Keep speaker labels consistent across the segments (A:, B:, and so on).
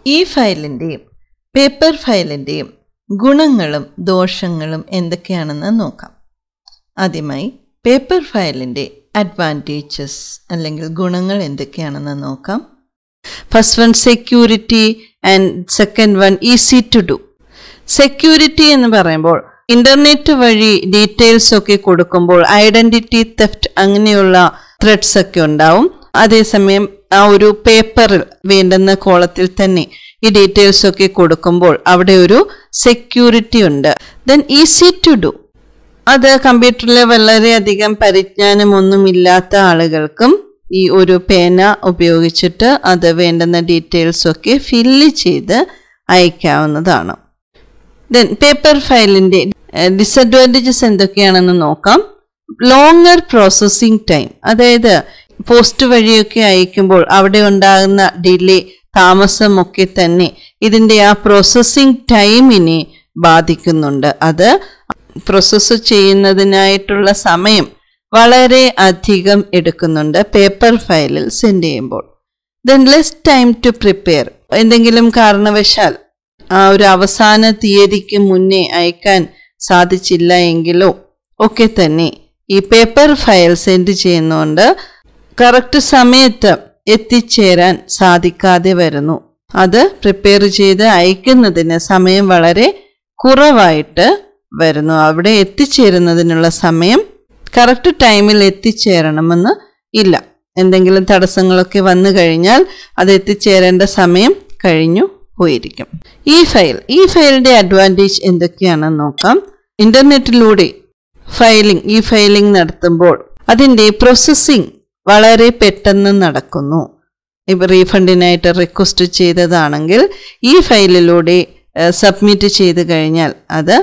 A: ഈ ഫയലിൻ്റെയും പേപ്പർ ഫയലിൻ്റെയും ഗുണങ്ങളും ദോഷങ്ങളും എന്തൊക്കെയാണെന്ന് നോക്കാം ആദ്യമായി പേപ്പർ ഫയലിൻ്റെ അഡ്വാൻറ്റേജസ് അല്ലെങ്കിൽ ഗുണങ്ങൾ എന്തൊക്കെയാണെന്ന് നോക്കാം first one security and second one easy to do security എന്ന് പറയുമ്പോൾ ഇന്റർനെറ്റ് വഴി ഡീറ്റെയിൽസ് ഒക്കെ കൊടുക്കുമ്പോൾ ഐഡന്റിറ്റി തെഫ്റ്റ് അങ്ങനെയുള്ള ത്രെഡ്സ് ഒക്കെ ഉണ്ടാവും അതേസമയം ആ ഒരു പേപ്പറിൽ വേണ്ടുന്ന കോളത്തിൽ തന്നെ ഈ ഡീറ്റെയിൽസ് ഒക്കെ കൊടുക്കുമ്പോൾ അവിടെ ഒരു സെക്യൂരിറ്റി ഉണ്ട് ദെൻ ഈസി ടു ഡു അത് കമ്പ്യൂട്ടറിൽ വളരെയധികം പരിജ്ഞാനമൊന്നുമില്ലാത്ത ആളുകൾക്കും ഈ ഒരു പേന ഉപയോഗിച്ചിട്ട് അത് വേണ്ടുന്ന ഡീറ്റെയിൽസ് ഒക്കെ ഫില്ല് ചെയ്ത് അയക്കാവുന്നതാണ് ദെൻ പേപ്പർ ഫയലിൻ്റെ ഡിസഡ്വാൻറ്റേജസ് എന്തൊക്കെയാണെന്ന് നോക്കാം ലോങ്ങർ പ്രോസസ്സിംഗ് ടൈം അതായത് പോസ്റ്റ് വഴിയൊക്കെ അയക്കുമ്പോൾ അവിടെ ഉണ്ടാകുന്ന ഡിലേ താമസമൊക്കെ തന്നെ ഇതിൻ്റെ ആ പ്രോസസ്സിംഗ് ടൈമിനെ ബാധിക്കുന്നുണ്ട് അത് പ്രോസസ്സ് ചെയ്യുന്നതിനായിട്ടുള്ള സമയം വളരെ അധികം എടുക്കുന്നുണ്ട് പേപ്പർ ഫയലിൽ സെൻഡ് ചെയ്യുമ്പോൾ then less time to prepare എന്തെങ്കിലും കാരണവശാൽ ആ ഒരു അവസാന തീയതിക്ക് മുന്നേ അയക്കാൻ സാധിച്ചില്ല എങ്കിലോ ഒക്കെ തന്നെ ഈ പേപ്പർ ഫയൽ സെൻഡ് ചെയ്യുന്നതുകൊണ്ട് കറക്റ്റ് സമയത്ത് എത്തിച്ചേരാൻ സാധിക്കാതെ വരുന്നു അത് പ്രിപ്പയർ ചെയ്ത് അയക്കുന്നതിന് സമയം വളരെ കുറവായിട്ട് വരുന്നു അവിടെ എത്തിച്ചേരുന്നതിനുള്ള സമയം കറക്റ്റ് ടൈമിൽ എത്തിച്ചേരണമെന്ന് ഇല്ല എന്തെങ്കിലും തടസ്സങ്ങളൊക്കെ വന്നു കഴിഞ്ഞാൽ അത് എത്തിച്ചേരേണ്ട സമയം കഴിഞ്ഞു പോയിരിക്കും ഈ ഫയൽ ഈ ഫയലിന്റെ അഡ്വാൻറ്റേജ് എന്തൊക്കെയാണെന്ന് നോക്കാം ഇന്റർനെറ്റിലൂടെ ഫയലിംഗ് ഈ ഫയലിംഗ് നടത്തുമ്പോൾ അതിൻ്റെ പ്രോസസ്സിംഗ് വളരെ പെട്ടെന്ന് നടക്കുന്നു ഇപ്പം റീഫണ്ടിനായിട്ട് റിക്വസ്റ്റ് ചെയ്തതാണെങ്കിൽ ഈ ഫയലിലൂടെ സബ്മിറ്റ് ചെയ്ത് കഴിഞ്ഞാൽ അത്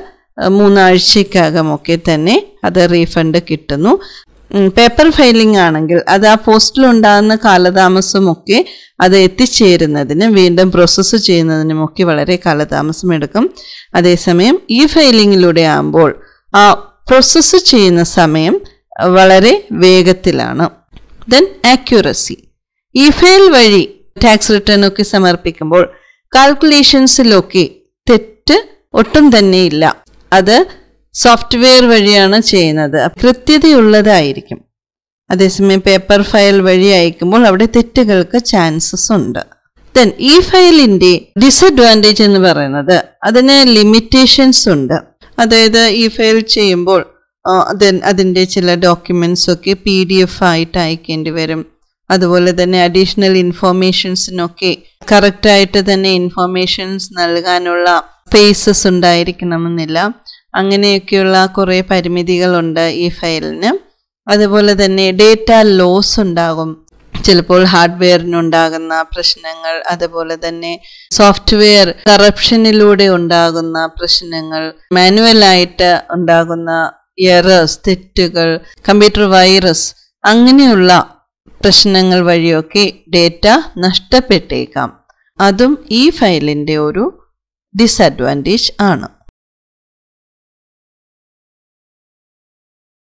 A: മൂന്നാഴ്ചക്കകമൊക്കെ തന്നെ അത് റീഫണ്ട് കിട്ടുന്നു പേപ്പർ ഫയലിംഗ് ആണെങ്കിൽ അത് ആ പോസ്റ്റിലുണ്ടാകുന്ന കാലതാമസമൊക്കെ അത് എത്തിച്ചേരുന്നതിന് വീണ്ടും പ്രോസസ്സ് ചെയ്യുന്നതിനുമൊക്കെ വളരെ കാലതാമസം എടുക്കും അതേസമയം ഈ ഫയലിങ്ങിലൂടെ ആകുമ്പോൾ ആ പ്രോസസ്സ് ചെയ്യുന്ന സമയം വളരെ വേഗത്തിലാണ് ദെൻ ആക്യുറസി ഈ ഫയൽ വഴി ടാക്സ് റിട്ടേൺ ഒക്കെ സമർപ്പിക്കുമ്പോൾ കാൽക്കുലേഷൻസിലൊക്കെ തെറ്റ് ഒട്ടും തന്നെ ഇല്ല അത് സോഫ്റ്റ്വെയർ വഴിയാണ് ചെയ്യുന്നത് കൃത്യതയുള്ളതായിരിക്കും അതേസമയം പേപ്പർ ഫയൽ വഴി അയക്കുമ്പോൾ അവിടെ തെറ്റുകൾക്ക് ചാൻസസ് ഉണ്ട് ദെൻ ഈ ഫയലിന്റെ ഡിസഡ്വാൻറ്റേജ് എന്ന് പറയുന്നത് അതിന് ലിമിറ്റേഷൻസ് ഉണ്ട് അതായത് ഈ ഫയൽ ചെയ്യുമ്പോൾ ദെൻ അതിൻ്റെ ചില ഡോക്യുമെന്റ്സ് ഒക്കെ പി ഡി എഫ് ആയിട്ട് അയക്കേണ്ടി വരും അതുപോലെ തന്നെ അഡീഷണൽ ഇൻഫോർമേഷൻസിനൊക്കെ കറക്റ്റായിട്ട് തന്നെ ഇൻഫോർമേഷൻസ് നൽകാനുള്ള സ്പേസസ് ഉണ്ടായിരിക്കണമെന്നില്ല അങ്ങനെയൊക്കെയുള്ള കുറേ പരിമിതികളുണ്ട് ഈ ഫയലിന് അതുപോലെ തന്നെ ഡേറ്റ ലോസ് ഉണ്ടാകും ചിലപ്പോൾ ഹാർഡ്വെയറിനുണ്ടാകുന്ന പ്രശ്നങ്ങൾ അതുപോലെ തന്നെ സോഫ്റ്റ്വെയർ കറപ്ഷനിലൂടെ ഉണ്ടാകുന്ന പ്രശ്നങ്ങൾ മാനുവലായിട്ട് ഉണ്ടാകുന്ന എറേഴ്സ് തെറ്റുകൾ കമ്പ്യൂട്ടർ വൈറസ് അങ്ങനെയുള്ള പ്രശ്നങ്ങൾ വഴിയൊക്കെ ഡേറ്റ നഷ്ടപ്പെട്ടേക്കാം അതും ഈ ഫയലിൻ്റെ ഒരു ഡിസഡ്വാൻറ്റേജ് ആണ്